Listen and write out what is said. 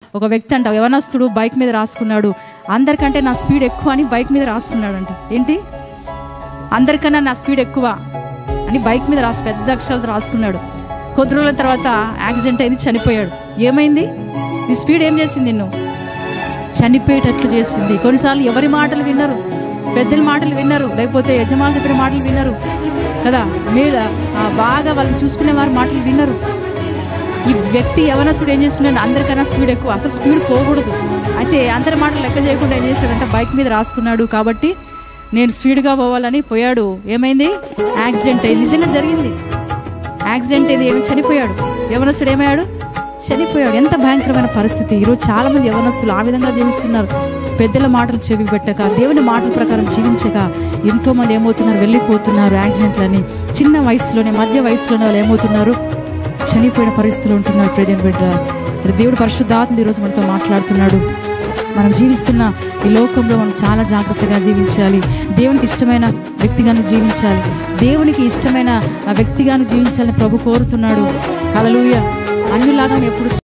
ఒక వ్యక్తి అంట యవనస్తుడు బైక్ మీద రాసుకున్నాడు అందరికంటే నా స్పీడ్ ఎక్కువ అని బైక్ మీద రాసుకున్నాడు అంట ఏంటి అందరికన్నా నా స్పీడ్ ఎక్కువ అని బైక్ మీద రాసు పెద్ద అక్షరాలతో రాసుకున్నాడు కొద్ది రోజుల తర్వాత యాక్సిడెంట్ అయింది చనిపోయాడు ఏమైంది నీ స్పీడ్ ఏం చేసింది నిన్ను చనిపోయేటట్లు చేసింది కొన్నిసార్లు ఎవరి మాటలు విన్నారు పెద్దల మాటలు విన్నారు లేకపోతే యజమానులు చెప్పిన మాటలు విన్నారు కదా మీద ఆ, బాగా వాళ్ళని చూసుకునే వారి మాటలు విన్నారు ఈ వ్యక్తి యవనస్తుడు ఏం చేస్తున్నాడు అందరికన్నా స్పీడ్ ఎక్కువ అసలు స్పీడ్ పోకూడదు అయితే అందరి మాటలు లెక్క చేయకుండా ఏం చేశాడంటే బైక్ మీద రాసుకున్నాడు కాబట్టి నేను స్పీడ్గా పోవాలని పోయాడు ఏమైంది యాక్సిడెంట్ అయింది నిజంగా జరిగింది యాక్సిడెంట్ అయింది ఏమి చనిపోయాడు యవనస్తుడు ఏమయ్యాడు చనిపోయాడు ఎంత భయంకరమైన పరిస్థితి ఈరోజు చాలా మంది యవనస్తులు ఆ విధంగా జీవిస్తున్నారు పెద్దల మాటలు చెవి పెట్టక దేవుని మాటల ప్రకారం జీవించక ఎంతో మంది ఏమవుతున్నారు వెళ్ళిపోతున్నారు యాక్సిడెంట్లని చిన్న వయసులోనే మధ్య వయసులోనే వాళ్ళు ఏమవుతున్నారు చనిపోయిన పరిస్థితులు ఉంటున్నారు ప్రేదం బిడ్డ మరి దేవుడు పరిశుద్ధాత్మ ఈరోజు మనతో మాట్లాడుతున్నాడు మనం జీవిస్తున్న ఈ లోకంలో మనం చాలా జాగ్రత్తగా జీవించాలి దేవునికి ఇష్టమైన వ్యక్తిగాను జీవించాలి దేవునికి ఇష్టమైన ఆ వ్యక్తిగాను జీవించాలని ప్రభు కోరుతున్నాడు హల్లెలూయా అన్యులాగా ఎప్పుడు